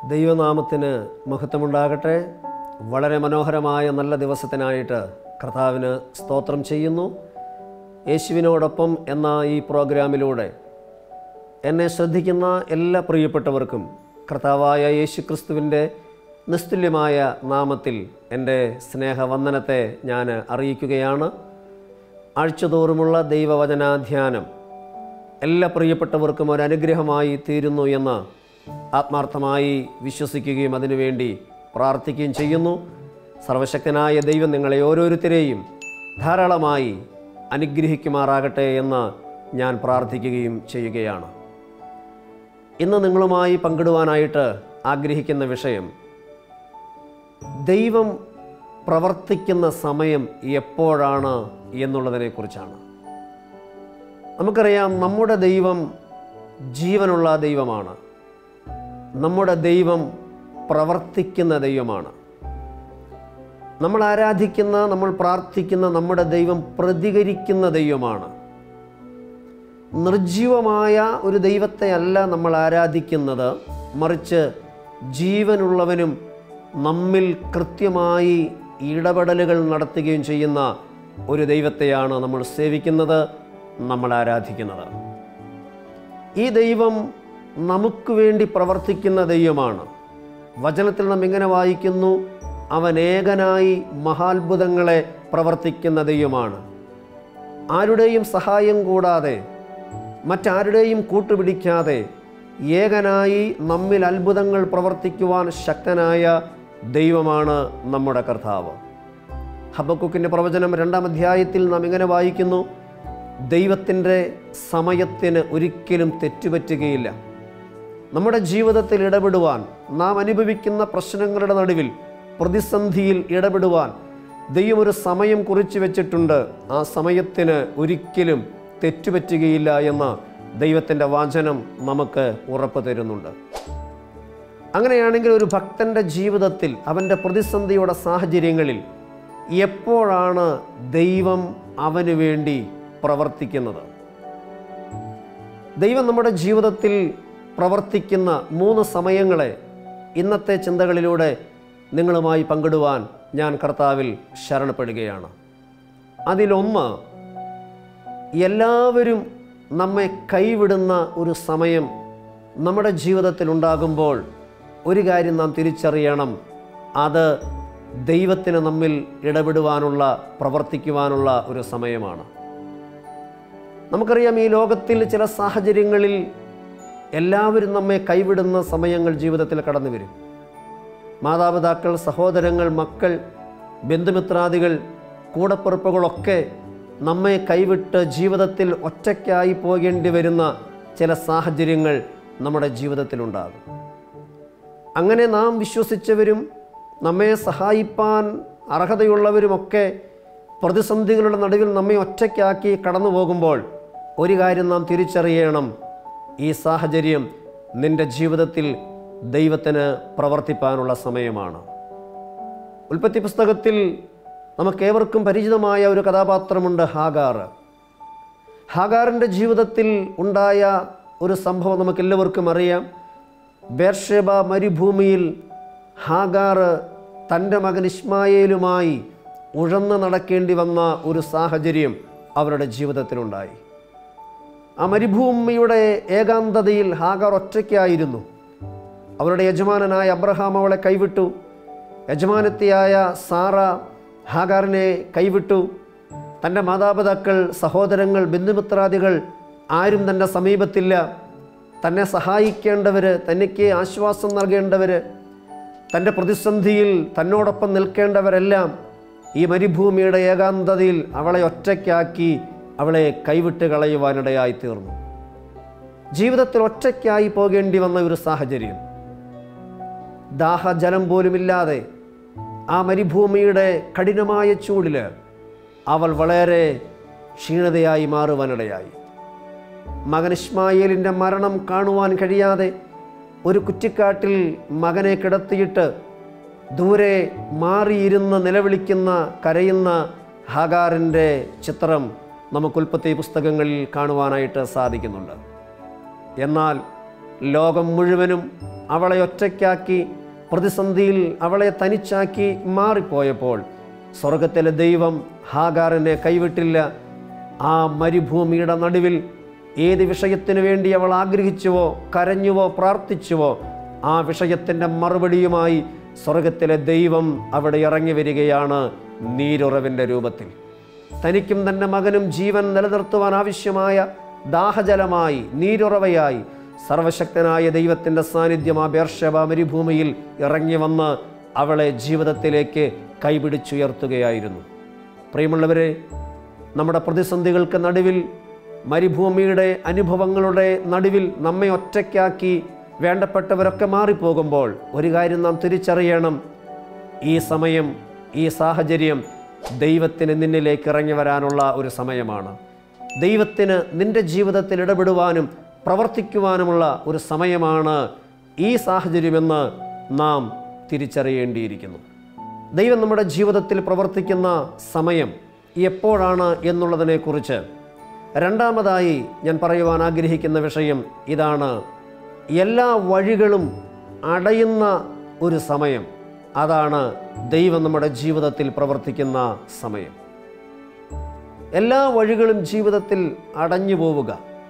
ദൈവനാമത്തിന് മഹത്വമുണ്ടാകട്ടെ വളരെ മനോഹരമായ നല്ല ദിവസത്തിനായിട്ട് കർത്താവിന് സ്തോത്രം ചെയ്യുന്നു യേശുവിനോടൊപ്പം എന്ന ഈ പ്രോഗ്രാമിലൂടെ എന്നെ ശ്രദ്ധിക്കുന്ന എല്ലാ പ്രിയപ്പെട്ടവർക്കും കർത്താവായ യേശു ക്രിസ്തുവിൻ്റെ നിസ്തുല്യമായ നാമത്തിൽ എൻ്റെ സ്നേഹവന്ദനത്തെ ഞാൻ അറിയിക്കുകയാണ് ആഴ്ചതോറുമുള്ള ദൈവവചനാധ്യാനം എല്ലാ പ്രിയപ്പെട്ടവർക്കും ഒരു അനുഗ്രഹമായി തീരുന്നു എന്ന് ആത്മാർത്ഥമായി വിശ്വസിക്കുകയും അതിനുവേണ്ടി പ്രാർത്ഥിക്കുകയും ചെയ്യുന്നു സർവശക്തനായ ദൈവം നിങ്ങളെ ഓരോരുത്തരെയും ധാരാളമായി അനുഗ്രഹിക്കുമാറാകട്ടെ എന്ന് ഞാൻ പ്രാർത്ഥിക്കുകയും ചെയ്യുകയാണ് ഇന്ന് നിങ്ങളുമായി പങ്കിടുവാനായിട്ട് ആഗ്രഹിക്കുന്ന വിഷയം ദൈവം പ്രവർത്തിക്കുന്ന സമയം എപ്പോഴാണ് എന്നുള്ളതിനെക്കുറിച്ചാണ് നമുക്കറിയാം നമ്മുടെ ദൈവം ജീവനുള്ള ദൈവമാണ് നമ്മുടെ ദൈവം പ്രവർത്തിക്കുന്ന ദൈവമാണ് നമ്മൾ ആരാധിക്കുന്ന നമ്മൾ പ്രാർത്ഥിക്കുന്ന നമ്മുടെ ദൈവം പ്രതികരിക്കുന്ന ദൈവമാണ് നിർജീവമായ ഒരു ദൈവത്തെ അല്ല നമ്മൾ ആരാധിക്കുന്നത് മറിച്ച് ജീവനുള്ളവനും നമ്മിൽ കൃത്യമായി ഇടപെടലുകൾ നടത്തുകയും ചെയ്യുന്ന ഒരു ദൈവത്തെയാണ് നമ്മൾ സേവിക്കുന്നത് നമ്മൾ ആരാധിക്കുന്നത് ഈ ദൈവം നമുക്ക് വേണ്ടി പ്രവർത്തിക്കുന്ന ദൈവമാണ് വചനത്തിൽ നാം ഇങ്ങനെ വായിക്കുന്നു അവൻ ഏകനായി മഹാത്ഭുതങ്ങളെ പ്രവർത്തിക്കുന്ന ദൈവമാണ് ആരുടെയും സഹായം കൂടാതെ മറ്റാരുടെയും കൂട്ടുപിടിക്കാതെ ഏകനായി നമ്മിൽ അത്ഭുതങ്ങൾ പ്രവർത്തിക്കുവാൻ ശക്തനായ ദൈവമാണ് നമ്മുടെ കർത്താവ് ഹബക്കുക്കിൻ്റെ പ്രവചനം രണ്ടാം അധ്യായത്തിൽ നാം ഇങ്ങനെ വായിക്കുന്നു ദൈവത്തിൻ്റെ സമയത്തിന് ഒരിക്കലും തെറ്റുപറ്റുകയില്ല നമ്മുടെ ജീവിതത്തിൽ ഇടപെടുവാൻ നാം അനുഭവിക്കുന്ന പ്രശ്നങ്ങളുടെ നടുവിൽ പ്രതിസന്ധിയിൽ ഇടപെടുവാൻ ദൈവം ഒരു സമയം കുറിച്ചു വെച്ചിട്ടുണ്ട് ആ സമയത്തിന് ഒരിക്കലും തെറ്റുപറ്റുകയില്ല എന്ന് ദൈവത്തിൻ്റെ വാചനം നമുക്ക് ഉറപ്പ് തരുന്നുണ്ട് അങ്ങനെയാണെങ്കിൽ ഒരു ഭക്തൻ്റെ ജീവിതത്തിൽ അവൻ്റെ പ്രതിസന്ധിയുടെ സാഹചര്യങ്ങളിൽ എപ്പോഴാണ് ദൈവം അവന് വേണ്ടി പ്രവർത്തിക്കുന്നത് ദൈവം നമ്മുടെ ജീവിതത്തിൽ പ്രവർത്തിക്കുന്ന മൂന്ന് സമയങ്ങളെ ഇന്നത്തെ ചിന്തകളിലൂടെ നിങ്ങളുമായി പങ്കിടുവാൻ ഞാൻ കർത്താവിൽ ശരണപ്പെടുകയാണ് അതിലൊന്ന് എല്ലാവരും നമ്മെ കൈവിടുന്ന ഒരു സമയം നമ്മുടെ ജീവിതത്തിൽ ഉണ്ടാകുമ്പോൾ ഒരു കാര്യം നാം തിരിച്ചറിയണം അത് ദൈവത്തിന് നമ്മിൽ ഇടപെടുവാനുള്ള പ്രവർത്തിക്കുവാനുള്ള ഒരു സമയമാണ് നമുക്കറിയാം ഈ ലോകത്തിൽ ചില സാഹചര്യങ്ങളിൽ എല്ലാവരും നമ്മെ കൈവിടുന്ന സമയങ്ങൾ ജീവിതത്തിൽ കടന്നു വരും മാതാപിതാക്കൾ സഹോദരങ്ങൾ മക്കൾ ബന്ധുമിത്രാദികൾ കൂടപ്പിറപ്പുകളൊക്കെ നമ്മെ കൈവിട്ട് ജീവിതത്തിൽ ഒറ്റയ്ക്കായി പോകേണ്ടി വരുന്ന ചില സാഹചര്യങ്ങൾ നമ്മുടെ ജീവിതത്തിലുണ്ടാകും അങ്ങനെ നാം വിശ്വസിച്ചവരും നമ്മെ സഹായിപ്പാൻ അർഹതയുള്ളവരുമൊക്കെ പ്രതിസന്ധികളുടെ നടുവിൽ നമ്മെ ഒറ്റയ്ക്കാക്കി കടന്നു പോകുമ്പോൾ ഒരു കാര്യം നാം തിരിച്ചറിയണം ഈ സാഹചര്യം നിന്റെ ജീവിതത്തിൽ ദൈവത്തിന് പ്രവർത്തിപ്പാനുള്ള സമയമാണ് ഉൽപ്പത്തി പുസ്തകത്തിൽ നമുക്കേവർക്കും പരിചിതമായ ഒരു കഥാപാത്രമുണ്ട് ഹാഗാർ ഹാഗാറിൻ്റെ ജീവിതത്തിൽ ഉണ്ടായ ഒരു സംഭവം നമുക്കെല്ലാവർക്കും അറിയാം ബേർഷേബ മരുഭൂമിയിൽ ഹാഗാർ തൻ്റെ മകൻ ഇസ്മായേലുമായി ഉഴന്ന് നടക്കേണ്ടി വന്ന ഒരു സാഹചര്യം അവരുടെ ജീവിതത്തിലുണ്ടായി ആ മരുഭൂമിയുടെ ഏകാന്തതയിൽ ഹാഗാർ ഒറ്റയ്ക്കായിരുന്നു അവരുടെ യജമാനനായ അബ്രഹാം അവളെ കൈവിട്ടു യജമാനത്തിയായ സാറ ഹാഗാറിനെ കൈവിട്ടു തൻ്റെ മാതാപിതാക്കൾ സഹോദരങ്ങൾ ബന്ധുമിത്രാദികൾ ആരും തൻ്റെ സമീപത്തില്ല തന്നെ സഹായിക്കേണ്ടവർ തനിക്ക് ആശ്വാസം നൽകേണ്ടവർ തൻ്റെ പ്രതിസന്ധിയിൽ തന്നോടൊപ്പം നിൽക്കേണ്ടവരെല്ലാം ഈ മരുഭൂമിയുടെ ഏകാന്തതയിൽ അവളെ ഒറ്റയ്ക്കാക്കി അവളെ കൈവിട്ട് കളയുവാനിടയായി തീർന്നു ജീവിതത്തിൽ ഒറ്റയ്ക്കായി പോകേണ്ടി വന്ന ഒരു സാഹചര്യം ദാഹജലം പോലുമില്ലാതെ ആ മരുഭൂമിയുടെ കഠിനമായ ചൂടിൽ അവൾ വളരെ ക്ഷീണതയായി മാറുവാനിടയായി മകൻ ഇസ്മായേലിൻ്റെ മരണം കാണുവാൻ കഴിയാതെ ഒരു കുറ്റിക്കാട്ടിൽ മകനെ കിടത്തിയിട്ട് ദൂരെ മാറിയിരുന്ന് നിലവിളിക്കുന്ന കരയുന്ന ഹാഗാറിൻ്റെ ചിത്രം നമുക്ക് ഉൽപ്പത്തി പുസ്തകങ്ങളിൽ കാണുവാനായിട്ട് സാധിക്കുന്നുണ്ട് എന്നാൽ ലോകം മുഴുവനും അവളെ ഒറ്റയ്ക്കാക്കി പ്രതിസന്ധിയിൽ അവളെ തനിച്ചാക്കി മാറിപ്പോയപ്പോൾ സ്വർഗത്തിലെ ദൈവം ഹാഗാറിനെ കൈവിട്ടില്ല ആ മരുഭൂമിയുടെ നടുവിൽ ഏത് വിഷയത്തിനു വേണ്ടി അവൾ ആഗ്രഹിച്ചുവോ കരഞ്ഞുവോ പ്രാർത്ഥിച്ചുവോ ആ വിഷയത്തിൻ്റെ മറുപടിയുമായി സ്വർഗത്തിലെ ദൈവം അവിടെ ഇറങ്ങി വരികയാണ് നീരുറവിൻ്റെ രൂപത്തിൽ തനിക്കും തൻ്റെ മകനും ജീവൻ നിലനിർത്തുവാൻ ആവശ്യമായ ദാഹജലമായി നീരുറവയായി സർവശക്തനായ ദൈവത്തിൻ്റെ സാന്നിധ്യം ആ ബേർഷബ മരുഭൂമിയിൽ ഇറങ്ങി വന്ന് അവളെ ജീവിതത്തിലേക്ക് കൈപിടിച്ചുയർത്തുകയായിരുന്നു പ്രിയമുള്ളവരെ നമ്മുടെ പ്രതിസന്ധികൾക്ക് നടുവിൽ മരുഭൂമിയുടെ അനുഭവങ്ങളുടെ നടുവിൽ നമ്മെ ഒറ്റയ്ക്കാക്കി വേണ്ടപ്പെട്ടവരൊക്കെ മാറിപ്പോകുമ്പോൾ ഒരു കാര്യം നാം തിരിച്ചറിയണം ഈ സമയം ഈ സാഹചര്യം ദൈവത്തിന് നിന്നിലേക്ക് ഇറങ്ങി വരാനുള്ള ഒരു സമയമാണ് ദൈവത്തിന് നിന്റെ ജീവിതത്തിൽ ഇടപെടുവാനും പ്രവർത്തിക്കുവാനുമുള്ള ഒരു സമയമാണ് ഈ സാഹചര്യമെന്ന് നാം തിരിച്ചറിയേണ്ടിയിരിക്കുന്നു ദൈവം നമ്മുടെ ജീവിതത്തിൽ പ്രവർത്തിക്കുന്ന സമയം എപ്പോഴാണ് എന്നുള്ളതിനെക്കുറിച്ച് രണ്ടാമതായി ഞാൻ പറയുവാൻ ആഗ്രഹിക്കുന്ന വിഷയം ഇതാണ് എല്ലാ വഴികളും അടയുന്ന ഒരു സമയം അതാണ് ദൈവം നമ്മുടെ ജീവിതത്തിൽ പ്രവർത്തിക്കുന്ന സമയം എല്ലാ വഴികളും ജീവിതത്തിൽ അടഞ്ഞു പോവുക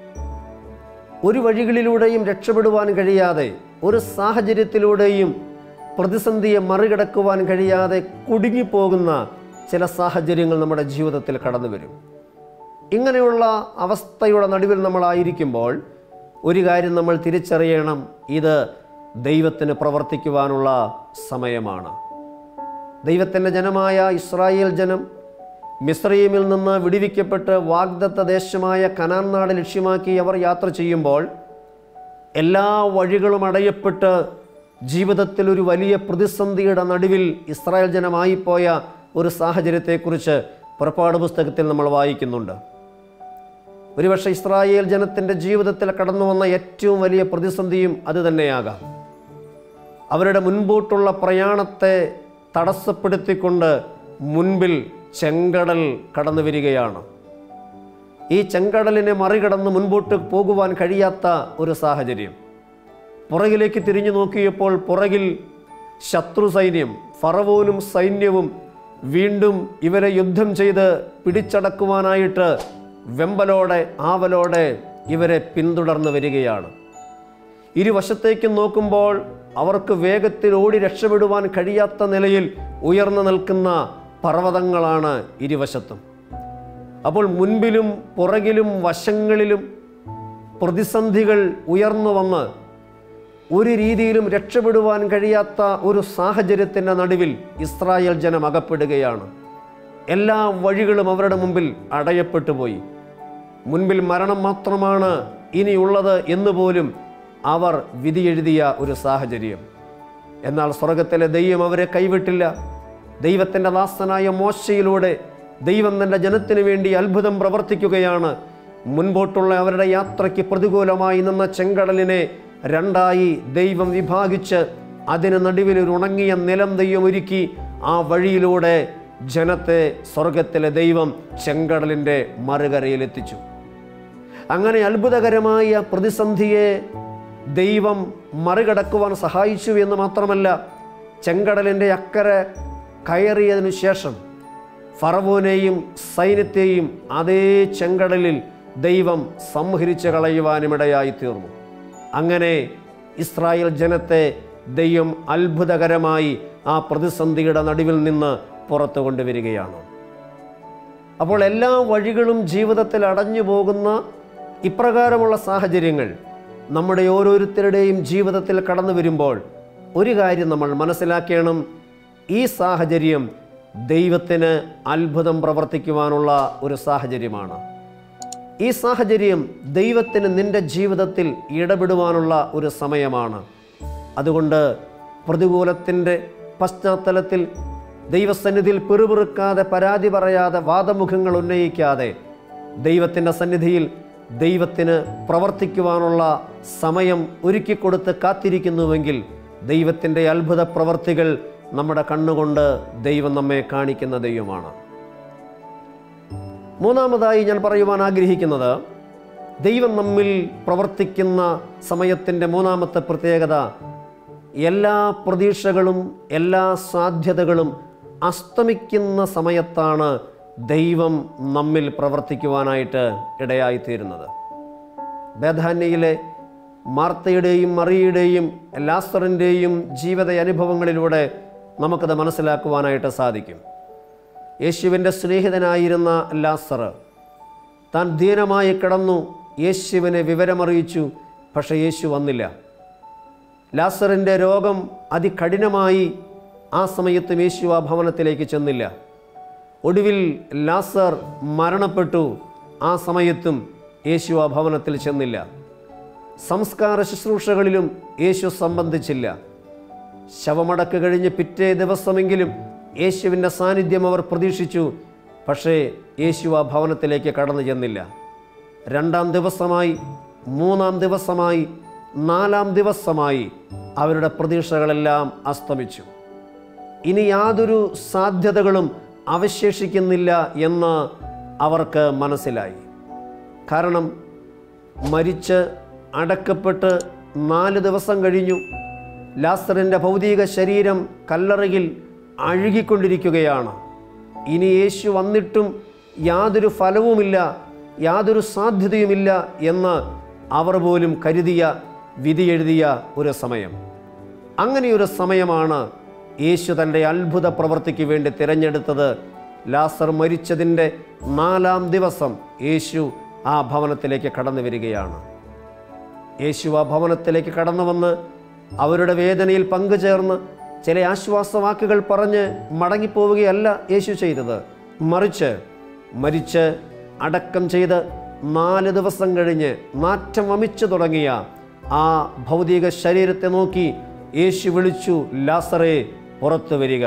ഒരു വഴികളിലൂടെയും രക്ഷപ്പെടുവാൻ കഴിയാതെ ഒരു സാഹചര്യത്തിലൂടെയും പ്രതിസന്ധിയെ മറികടക്കുവാൻ കഴിയാതെ കുടുങ്ങിപ്പോകുന്ന ചില സാഹചര്യങ്ങൾ നമ്മുടെ ജീവിതത്തിൽ കടന്നു വരും ഇങ്ങനെയുള്ള അവസ്ഥയുടെ നടുവിൽ നമ്മളായിരിക്കുമ്പോൾ ഒരു കാര്യം നമ്മൾ തിരിച്ചറിയണം ഇത് ദൈവത്തിന് പ്രവർത്തിക്കുവാനുള്ള സമയമാണ് ദൈവത്തിൻ്റെ ജനമായ ഇസ്രായേൽ ജനം മിസ്രൈമിൽ നിന്ന് വിടിവിക്കപ്പെട്ട് വാഗ്ദത്ത ദേശമായ കനാൻ നാട് ലക്ഷ്യമാക്കി അവർ യാത്ര ചെയ്യുമ്പോൾ എല്ലാ വഴികളും അടയപ്പെട്ട് ജീവിതത്തിൽ ഒരു വലിയ പ്രതിസന്ധിയുടെ നടുവിൽ ഇസ്രായേൽ ജനമായിപ്പോയ ഒരു സാഹചര്യത്തെക്കുറിച്ച് പുറപ്പാട് പുസ്തകത്തിൽ നമ്മൾ വായിക്കുന്നുണ്ട് ഒരുപക്ഷെ ഇസ്രായേൽ ജനത്തിൻ്റെ ജീവിതത്തിൽ കടന്നു വന്ന ഏറ്റവും വലിയ പ്രതിസന്ധിയും അത് തന്നെയാകാം അവരുടെ മുൻപോട്ടുള്ള പ്രയാണത്തെ തടസ്സപ്പെടുത്തിക്കൊണ്ട് മുൻപിൽ ചെങ്കടൽ കടന്നു വരികയാണ് ഈ ചെങ്കടലിനെ മറികടന്ന് മുൻപോട്ട് പോകുവാൻ കഴിയാത്ത ഒരു സാഹചര്യം പുറകിലേക്ക് തിരിഞ്ഞു നോക്കിയപ്പോൾ പുറകിൽ ശത്രു സൈന്യം ഫറവോനും സൈന്യവും വീണ്ടും ഇവരെ യുദ്ധം ചെയ്ത് പിടിച്ചടക്കുവാനായിട്ട് വെമ്പലോടെ ആവലോടെ ഇവരെ പിന്തുടർന്ന് വരികയാണ് ഇരുവശത്തേക്കും നോക്കുമ്പോൾ അവർക്ക് വേഗത്തിൽ ഓടി രക്ഷപ്പെടുവാൻ കഴിയാത്ത നിലയിൽ ഉയർന്നു നിൽക്കുന്ന പർവ്വതങ്ങളാണ് ഇരുവശത്തും അപ്പോൾ മുൻപിലും പുറകിലും വശങ്ങളിലും പ്രതിസന്ധികൾ ഉയർന്നു വന്ന് ഒരു രീതിയിലും രക്ഷപ്പെടുവാൻ കഴിയാത്ത ഒരു സാഹചര്യത്തിൻ്റെ നടുവിൽ ഇസ്രായേൽ ജനം അകപ്പെടുകയാണ് എല്ലാ വഴികളും അവരുടെ മുമ്പിൽ അടയപ്പെട്ടു പോയി മുൻപിൽ മരണം മാത്രമാണ് ഇനിയുള്ളത് എന്ന് പോലും അവർ വിധിയെഴുതിയ ഒരു സാഹചര്യം എന്നാൽ സ്വർഗത്തിലെ ദൈവം അവരെ കൈവിട്ടില്ല ദൈവത്തിൻ്റെ ദാസനായ മോശയിലൂടെ ദൈവം തൻ്റെ ജനത്തിനു വേണ്ടി അത്ഭുതം പ്രവർത്തിക്കുകയാണ് മുൻപോട്ടുള്ള അവരുടെ യാത്രയ്ക്ക് പ്രതികൂലമായി നിന്ന ചെങ്കടലിനെ രണ്ടായി ദൈവം വിഭാഗിച്ച് അതിന് നടുവിൽ ഒരു ഉണങ്ങിയ നിലം ദൈവം ഒരുക്കി ആ വഴിയിലൂടെ ജനത്തെ സ്വർഗത്തിലെ ദൈവം ചെങ്കടലിൻ്റെ മറുകരയിലെത്തിച്ചു അങ്ങനെ അത്ഭുതകരമായ പ്രതിസന്ധിയെ ദൈവം മറികടക്കുവാൻ സഹായിച്ചു എന്ന് മാത്രമല്ല ചെങ്കടലിൻ്റെ അക്കരെ കയറിയതിനു ശേഷം ഫറവോനെയും സൈന്യത്തെയും അതേ ചെങ്കടലിൽ ദൈവം സംഹരിച്ചു കളയുവാനുമിടയായി തീർന്നു അങ്ങനെ ഇസ്രായേൽ ജനത്തെ ദൈവം അത്ഭുതകരമായി ആ പ്രതിസന്ധിയുടെ നടുവിൽ നിന്ന് പുറത്തു കൊണ്ടുവരികയാണ് അപ്പോൾ എല്ലാ വഴികളും ജീവിതത്തിൽ അടഞ്ഞു പോകുന്ന ഇപ്രകാരമുള്ള സാഹചര്യങ്ങൾ നമ്മുടെ ഓരോരുത്തരുടെയും ജീവിതത്തിൽ കടന്നു വരുമ്പോൾ ഒരു കാര്യം നമ്മൾ മനസ്സിലാക്കണം ഈ സാഹചര്യം ദൈവത്തിന് അത്ഭുതം പ്രവർത്തിക്കുവാനുള്ള ഒരു സാഹചര്യമാണ് ഈ സാഹചര്യം ദൈവത്തിന് നിന്റെ ജീവിതത്തിൽ ഇടപെടുവാനുള്ള ഒരു സമയമാണ് അതുകൊണ്ട് പ്രതികൂലത്തിൻ്റെ പശ്ചാത്തലത്തിൽ ദൈവസന്നിധിയിൽ പിറുപിറുക്കാതെ പരാതി പറയാതെ വാദമുഖങ്ങൾ ഉന്നയിക്കാതെ ദൈവത്തിൻ്റെ സന്നിധിയിൽ ദൈവത്തിന് പ്രവർത്തിക്കുവാനുള്ള സമയം ഒരുക്കിക്കൊടുത്ത് കാത്തിരിക്കുന്നുവെങ്കിൽ ദൈവത്തിൻ്റെ അത്ഭുത പ്രവർത്തികൾ നമ്മുടെ കണ്ണുകൊണ്ട് ദൈവം നമ്മെ കാണിക്കുന്ന ദൈവമാണ് മൂന്നാമതായി ഞാൻ പറയുവാൻ ആഗ്രഹിക്കുന്നത് ദൈവം നമ്മിൽ പ്രവർത്തിക്കുന്ന സമയത്തിൻ്റെ മൂന്നാമത്തെ പ്രത്യേകത എല്ലാ പ്രതീക്ഷകളും എല്ലാ സാധ്യതകളും അസ്തമിക്കുന്ന സമയത്താണ് ദൈവം നമ്മിൽ പ്രവർത്തിക്കുവാനായിട്ട് ഇടയായിത്തീരുന്നത് ബേധാന്യയിലെ മാർത്തയുടെയും മറിയുടെയും ലാസറിൻ്റെയും ജീവിത അനുഭവങ്ങളിലൂടെ നമുക്കത് മനസ്സിലാക്കുവാനായിട്ട് സാധിക്കും യേശുവിൻ്റെ സ്നേഹിതനായിരുന്ന ലാസർ താൻ ധീനമായി കിടന്നു യേശുവിനെ വിവരമറിയിച്ചു പക്ഷേ യേശു വന്നില്ല ലാസറിൻ്റെ രോഗം അതികഠിനമായി ആ സമയത്തും യേശു ആ ഭവനത്തിലേക്ക് ചെന്നില്ല ഒടുവിൽ ലാസർ മരണപ്പെട്ടു ആ സമയത്തും യേശു ആ ഭവനത്തിൽ ചെന്നില്ല സംസ്കാര ശുശ്രൂഷകളിലും യേശു സംബന്ധിച്ചില്ല ശവമടക്ക് കഴിഞ്ഞ് പിറ്റേ ദിവസമെങ്കിലും യേശുവിൻ്റെ സാന്നിധ്യം അവർ പ്രതീക്ഷിച്ചു പക്ഷേ യേശു ആ ഭവനത്തിലേക്ക് കടന്നു ചെന്നില്ല രണ്ടാം ദിവസമായി മൂന്നാം ദിവസമായി നാലാം ദിവസമായി അവരുടെ പ്രതീക്ഷകളെല്ലാം അസ്തമിച്ചു ഇനി യാതൊരു സാധ്യതകളും അവശേഷിക്കുന്നില്ല എന്ന് അവർക്ക് മനസ്സിലായി കാരണം മരിച്ച് അടക്കപ്പെട്ട് നാല് ദിവസം കഴിഞ്ഞു ലാസറിൻ്റെ ഭൗതിക ശരീരം കല്ലറയിൽ അഴുകിക്കൊണ്ടിരിക്കുകയാണ് ഇനി യേശു വന്നിട്ടും യാതൊരു ഫലവുമില്ല യാതൊരു സാധ്യതയുമില്ല എന്ന് അവർ പോലും കരുതിയ വിധിയെഴുതിയ ഒരു സമയം അങ്ങനെയൊരു സമയമാണ് യേശു തൻ്റെ അത്ഭുത പ്രവൃത്തിക്ക് വേണ്ടി തിരഞ്ഞെടുത്തത് ലാസർ മരിച്ചതിൻ്റെ നാലാം ദിവസം യേശു ആ ഭവനത്തിലേക്ക് കടന്നു വരികയാണ് യേശു ആ ഭവനത്തിലേക്ക് കടന്നു വന്ന് അവരുടെ വേദനയിൽ പങ്കുചേർന്ന് ചില ആശ്വാസവാക്കുകൾ പറഞ്ഞ് മടങ്ങിപ്പോവുകയല്ല യേശു ചെയ്തത് മറിച്ച് മരിച്ച് അടക്കം ചെയ്ത് നാല് ദിവസം കഴിഞ്ഞ് നാറ്റം വമിച്ചു തുടങ്ങിയ ആ ഭൗതിക ശരീരത്തെ നോക്കി യേശു വിളിച്ചു ലാസറെ പുറത്തു വരിക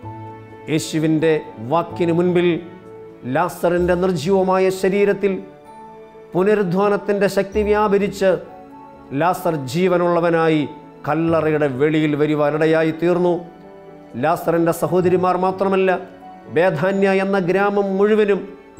യേശുവിൻ്റെ വാക്കിന് മുൻപിൽ ലാസറിൻ്റെ നിർജീവമായ ശരീരത്തിൽ പുനരുദ്ധാനത്തിൻ്റെ ശക്തി വ്യാപരിച്ച് ലാസർ ജീവനുള്ളവനായി കല്ലറയുടെ വെളിയിൽ വരുവാനിടയായി തീർന്നു ലാസറിൻ്റെ സഹോദരിമാർ മാത്രമല്ല ബേധാന്യ എന്ന ഗ്രാമം മുഴുവനും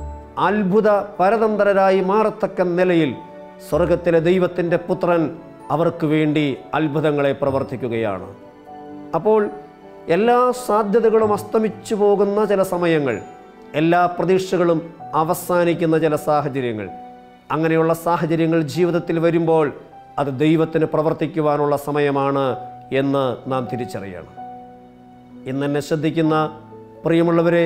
അത്ഭുത പരതന്ത്രരായി മാറത്തക്ക നിലയിൽ സ്വർഗത്തിലെ ദൈവത്തിൻ്റെ പുത്രൻ അവർക്ക് വേണ്ടി അത്ഭുതങ്ങളെ പ്രവർത്തിക്കുകയാണ് അപ്പോൾ എല്ലാ സാധ്യതകളും അസ്തമിച്ചു പോകുന്ന ചില സമയങ്ങൾ എല്ലാ പ്രതീക്ഷകളും അവസാനിക്കുന്ന ചില സാഹചര്യങ്ങൾ അങ്ങനെയുള്ള സാഹചര്യങ്ങൾ ജീവിതത്തിൽ വരുമ്പോൾ അത് ദൈവത്തിന് പ്രവർത്തിക്കുവാനുള്ള സമയമാണ് എന്ന് നാം തിരിച്ചറിയണം ഇന്നെന്നെ ശ്രദ്ധിക്കുന്ന പ്രിയമുള്ളവരെ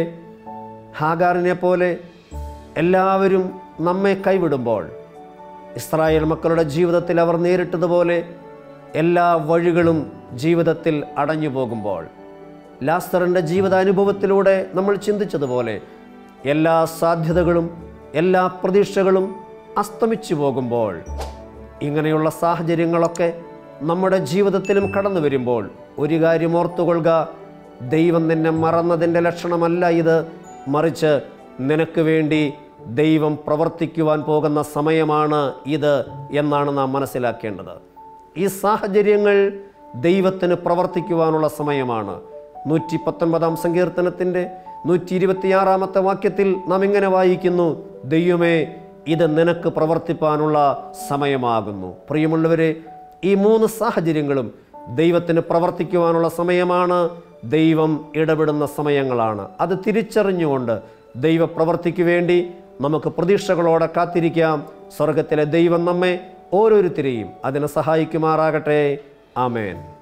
ഹാഗാറിനെ പോലെ എല്ലാവരും നമ്മെ കൈവിടുമ്പോൾ ഇസ്രായേൽ മക്കളുടെ ജീവിതത്തിൽ അവർ നേരിട്ടതുപോലെ എല്ലാ വഴികളും ജീവിതത്തിൽ അടഞ്ഞു പോകുമ്പോൾ ലാസ്റ്ററിൻ്റെ ജീവിതാനുഭവത്തിലൂടെ നമ്മൾ ചിന്തിച്ചതുപോലെ എല്ലാ സാധ്യതകളും എല്ലാ പ്രതീക്ഷകളും അസ്തമിച്ചു പോകുമ്പോൾ ഇങ്ങനെയുള്ള സാഹചര്യങ്ങളൊക്കെ നമ്മുടെ ജീവിതത്തിലും കടന്നു വരുമ്പോൾ ഒരു കാര്യം ഓർത്തുകൊള്ളുക ദൈവം നിന്നെ മറന്നതിൻ്റെ ലക്ഷണമല്ല ഇത് മറിച്ച് നിനക്ക് വേണ്ടി ദൈവം പ്രവർത്തിക്കുവാൻ പോകുന്ന സമയമാണ് ഇത് എന്നാണ് നാം മനസ്സിലാക്കേണ്ടത് ഈ സാഹചര്യങ്ങൾ ദൈവത്തിന് പ്രവർത്തിക്കുവാനുള്ള സമയമാണ് നൂറ്റി പത്തൊൻപതാം സങ്കീർത്തനത്തിൻ്റെ നൂറ്റി ഇരുപത്തിയാറാമത്തെ വാക്യത്തിൽ നാം ഇങ്ങനെ വായിക്കുന്നു ദൈവമേ ഇത് നിനക്ക് പ്രവർത്തിപ്പാനുള്ള സമയമാകുന്നു പ്രിയമുള്ളവരെ ഈ മൂന്ന് സാഹചര്യങ്ങളും ദൈവത്തിന് പ്രവർത്തിക്കുവാനുള്ള സമയമാണ് ദൈവം ഇടപെടുന്ന സമയങ്ങളാണ് അത് തിരിച്ചറിഞ്ഞുകൊണ്ട് ദൈവപ്രവർത്തിക്ക് വേണ്ടി നമുക്ക് പ്രതീക്ഷകളോടെ കാത്തിരിക്കാം സ്വർഗത്തിലെ ദൈവം നമ്മെ ഓരോരുത്തരെയും അതിനെ സഹായിക്കുമാറാകട്ടെ ആമേൻ